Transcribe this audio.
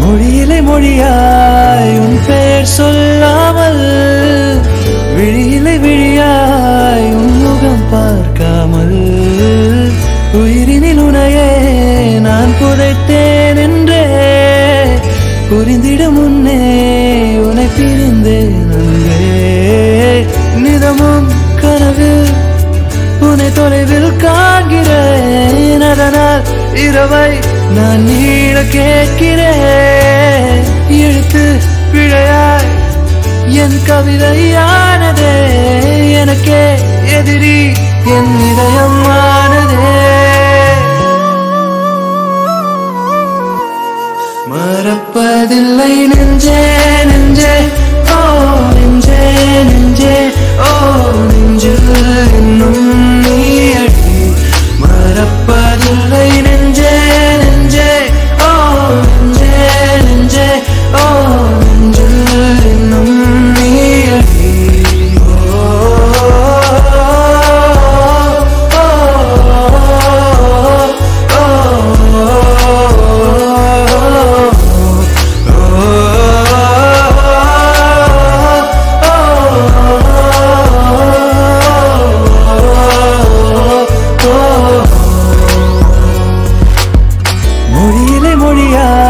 மொழியிலே மொழியாய் உன் பெயர் சொல்லாமல் விழியிலே விழியாய் உன் முகம் பார்க்காமல் உயிரினில் உனையே நான் புதைத்தேன் என்றே புரிந்திட முன்னே உன்னை பிரிந்தேன் அன்பே நிதமும் கனவில் உன்னை தொலைவில் காண்கிறேன் அதனால் இரவை நான் நீட கேட்கிறேன் எழுத்து பிழையாய் என் கவிதையானதே எனக்கே எதிரி என் இதயமானதே மறப்பதில்லை நெஞ்சே நெஞ்சே ஓ நெஞ்சே நெஞ்சே ஓ நெஞ்சில் இன்னும் நீ அடி மறப்பதில்லை நெஞ்சே நெஞ்சே ஓ நெஞ்சே நெஞ்சே ஓ நெஞ்சில் இன்னும் நீ அடி ஓ, ஓ, ஓ, மொழியிலே மொழியா